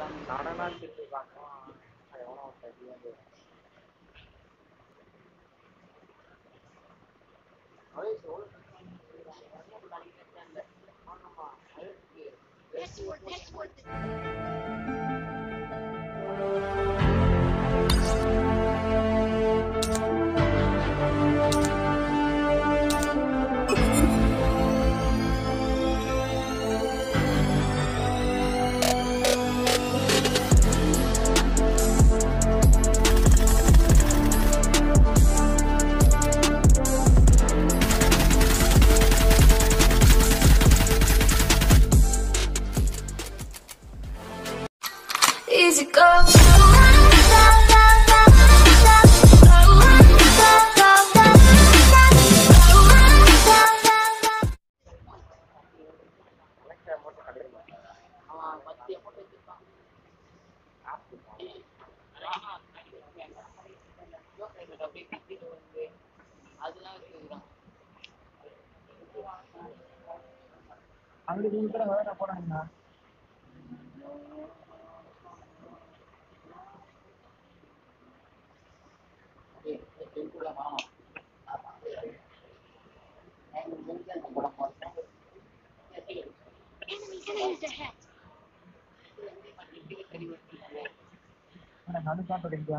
நடனா திட்டு பார்க்கலாம் எவனோ சரியாது Password, password. Easy go. எனக்கு மட்டும் கிடைக்குமா அவன் பத்து amount வச்சிருப்பான். யோகேட் அப்படியே கத்திட்டு வந்து அதெல்லாம் வச்சிருக்கான் அங்க நீங்க கூட வேலை போறாங்கண்ணா டென்த்துல காணும் படம் பார்த்தேன் Enemies, enemies ahead. நடு காட்டுறீங்க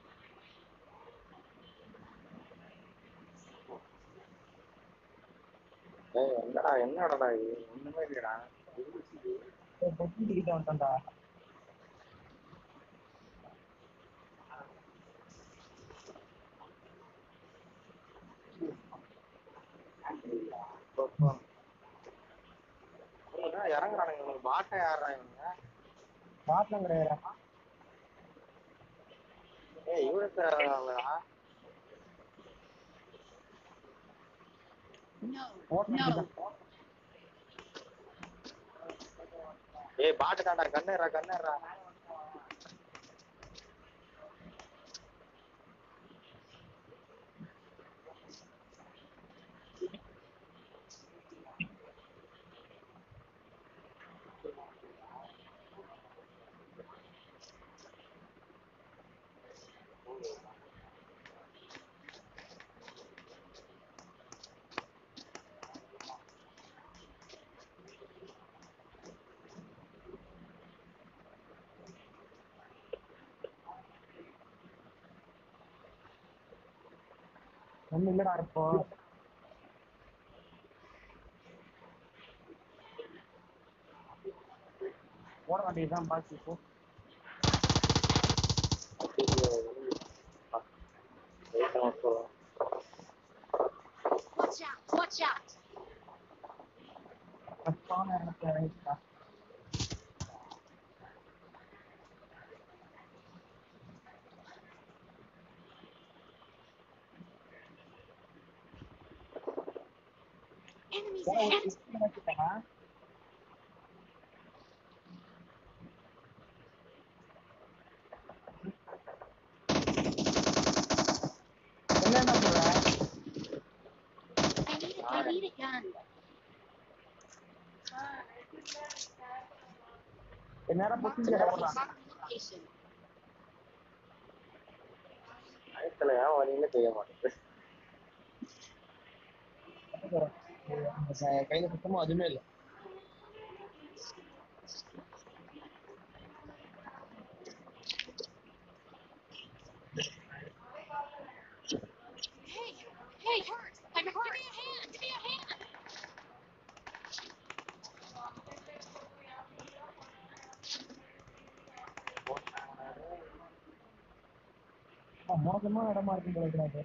ஏய் என்னடா என்னடா இது ஒண்ணுமே இல்லைடா கிட்ட வந்துட்டா இறங்குறானுங்க இவனுக்கு பாட்டை யாரா இவனுங்க பாட்டம் கிடையாது ஏய் இவனுக்கு அவரா No, no. ஏய் பாட்டு தாண்டா கண்ணுறா கண்ணுறா ஒண்ணு இல்லடா இப்போ ஓட வேண்டியதுதான் பாக்கி இப்போ Watch out, watch out. கஷ்டமான இடத்துல இறங்கிட்டா Enemies ahead. வச்சுட்டா என்னடா சொல்ற I need a, I need a gun. என்னடா Mark the position location. Mark the location. ஆயத்துல ஏன் வழியில செய்ய மாட்டேங்குது கையில சுத்தமா அதுவுமே இல்லை Hey, hey, hurt. I'm hurt. Give me a hand. Give me a hand. மோசமான இடமா இருக்கும் போல இருக்கிறாரு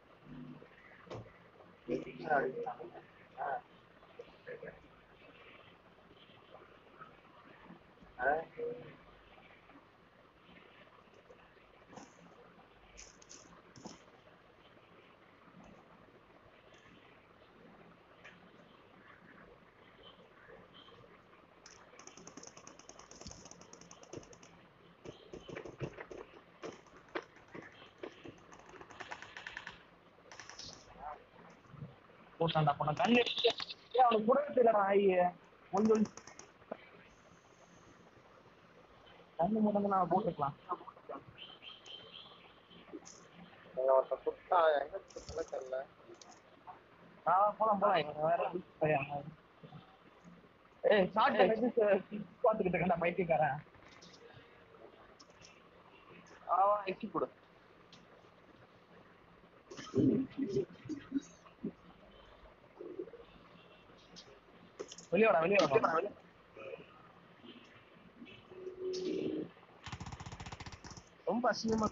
போட்டான்டா போன கண்ணு ஏய் அவனுக்கு கூட தெரியலடா ஆயி கொஞ்சம் கண்ணு மட்டும் நான் போட்டுக்கலாம் எங்க ஒருத்தன் சுட்டா எங்க சுத்தல தெரியல நான் போலாம் போலாம் இவன் வேற பையன் ஏய் ஷார்ட் வச்சு பார்த்துக்கிட்டு இருக்கேன் நான் பைத்தியக்காரன் அவன் எக்கி கொடு வெளியே வாடா வெளியே வாடா வெளியே ரொம்ப அசிங்கமா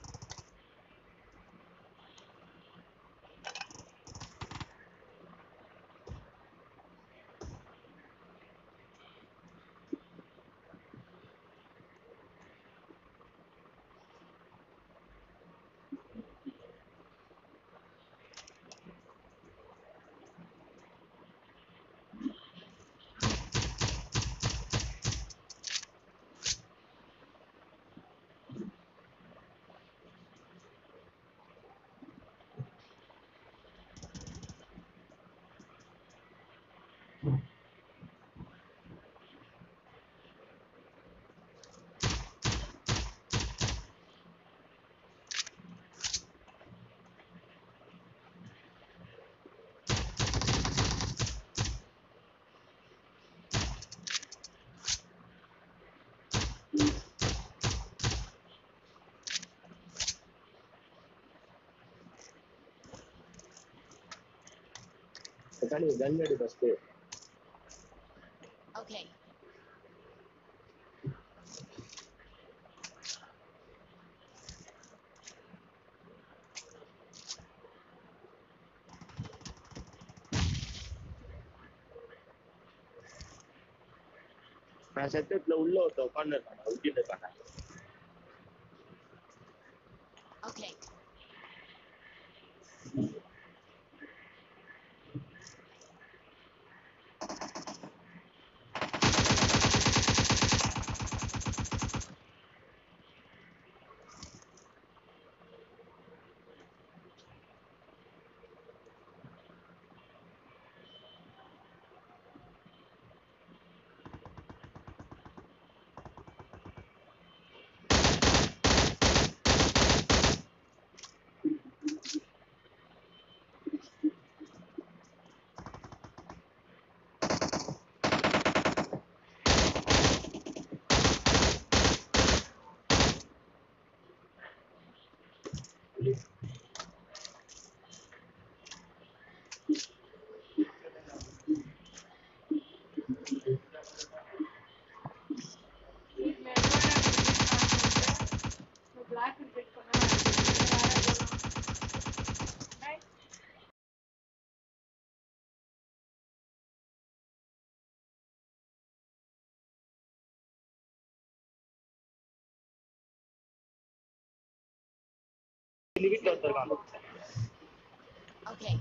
நீ கன் எடு ஃபர்ஸ்ட் Okay. நான் செட்டப்ல உள்ள ஒருத்த உட்கார்ந்து இருக்கான் விட்டுட்டு இருக்கான் Okay. பிளாக் அண்ட் ரெட் பண்ணா வீட்டுல ஒருத்தர் இருக்கான் Okay.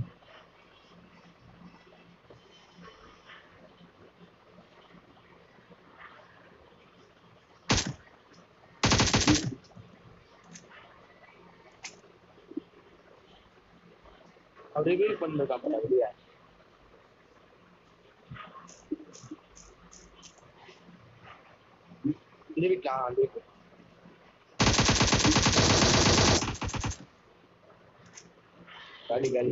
அவர் ரிவீல் பண்ணிருக்கான் போல வெளியே இந்த வீட்டுல ஆ, அந்த வீட்டு காலி காலி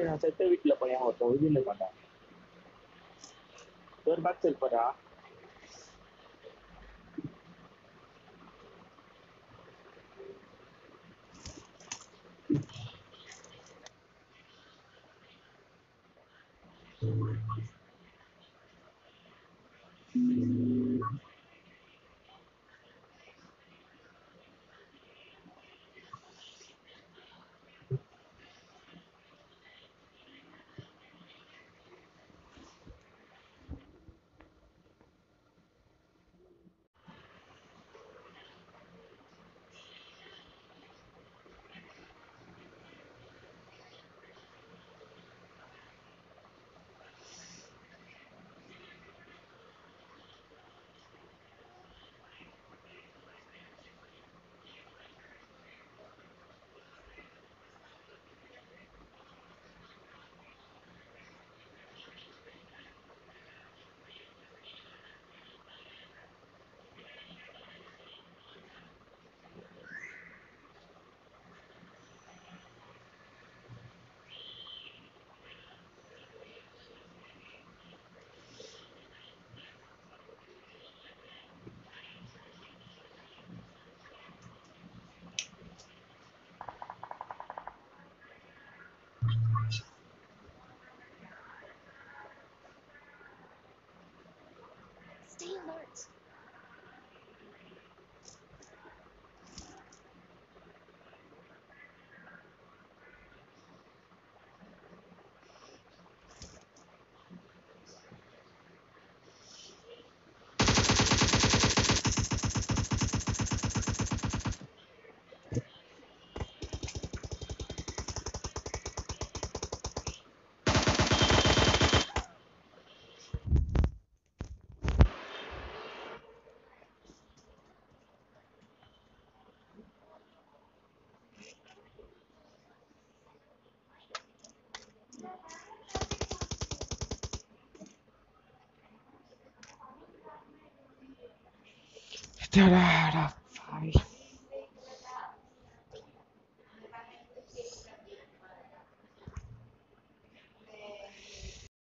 டேய் நான் செத்த வீட்டுல பையன் ஒருத்தன் உயிரில பண்ணேன் ஒரு பேக் செல் போறா Stay alert. Da, da, da.